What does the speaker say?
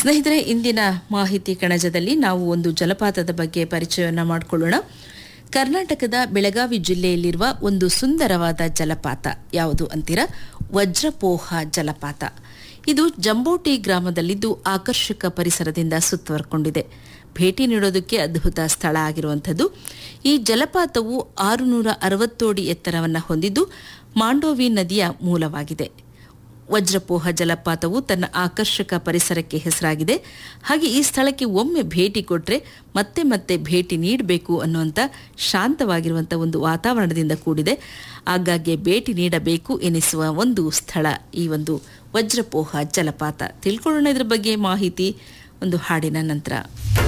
ಸ್ನೇಹಿತರೆ ಇಂದಿನ ಮಾಹಿತಿ ಕಣಜದಲ್ಲಿ ನಾವು ಒಂದು ಜಲಪಾತದ ಬಗ್ಗೆ ಪರಿಚಯವನ್ನು ಮಾಡಿಕೊಳ್ಳೋಣ ಕರ್ನಾಟಕದ ಬೆಳಗಾವಿ ಜಿಲ್ಲೆಯಲ್ಲಿರುವ ಒಂದು ಸುಂದರವಾದ ಜಲಪಾತ ಯಾವುದು ಅಂತೀರಾ ವಜ್ರಪೋಹ ಜಲಪಾತ ಇದು ಜಂಬೋಟಿ ಗ್ರಾಮದಲ್ಲಿದ್ದು ಆಕರ್ಷಕ ಪರಿಸರದಿಂದ ಸುತ್ತುವರ್ಕೊಂಡಿದೆ ಭೇಟಿ ನೀಡೋದಕ್ಕೆ ಅದ್ಭುತ ಸ್ಥಳ ಆಗಿರುವಂಥದ್ದು ಈ ಜಲಪಾತವು ಆರುನೂರ ಅರವತ್ತೋಡಿ ಎತ್ತರವನ್ನು ಹೊಂದಿದ್ದು ಮಾಂಡೋವಿ ನದಿಯ ಮೂಲವಾಗಿದೆ ವಜ್ರಪೋಹ ಜಲಪಾತವು ತನ್ನ ಆಕರ್ಷಕ ಪರಿಸರಕ್ಕೆ ಹೆಸರಾಗಿದೆ ಹಾಗೆ ಈ ಸ್ಥಳಕ್ಕೆ ಒಮ್ಮೆ ಭೇಟಿ ಕೊಟ್ಟರೆ ಮತ್ತೆ ಮತ್ತೆ ಭೇಟಿ ನೀಡಬೇಕು ಅನ್ನುವಂಥ ಶಾಂತವಾಗಿರುವಂಥ ಒಂದು ವಾತಾವರಣದಿಂದ ಕೂಡಿದೆ ಆಗಾಗ್ಗೆ ಭೇಟಿ ನೀಡಬೇಕು ಎನಿಸುವ ಒಂದು ಸ್ಥಳ ಈ ಒಂದು ವಜ್ರಪೋಹ ಜಲಪಾತ ತಿಳ್ಕೊಳ್ಳೋಣ ಇದ್ರ ಬಗ್ಗೆ ಮಾಹಿತಿ ಒಂದು ಹಾಡಿನ ನಂತರ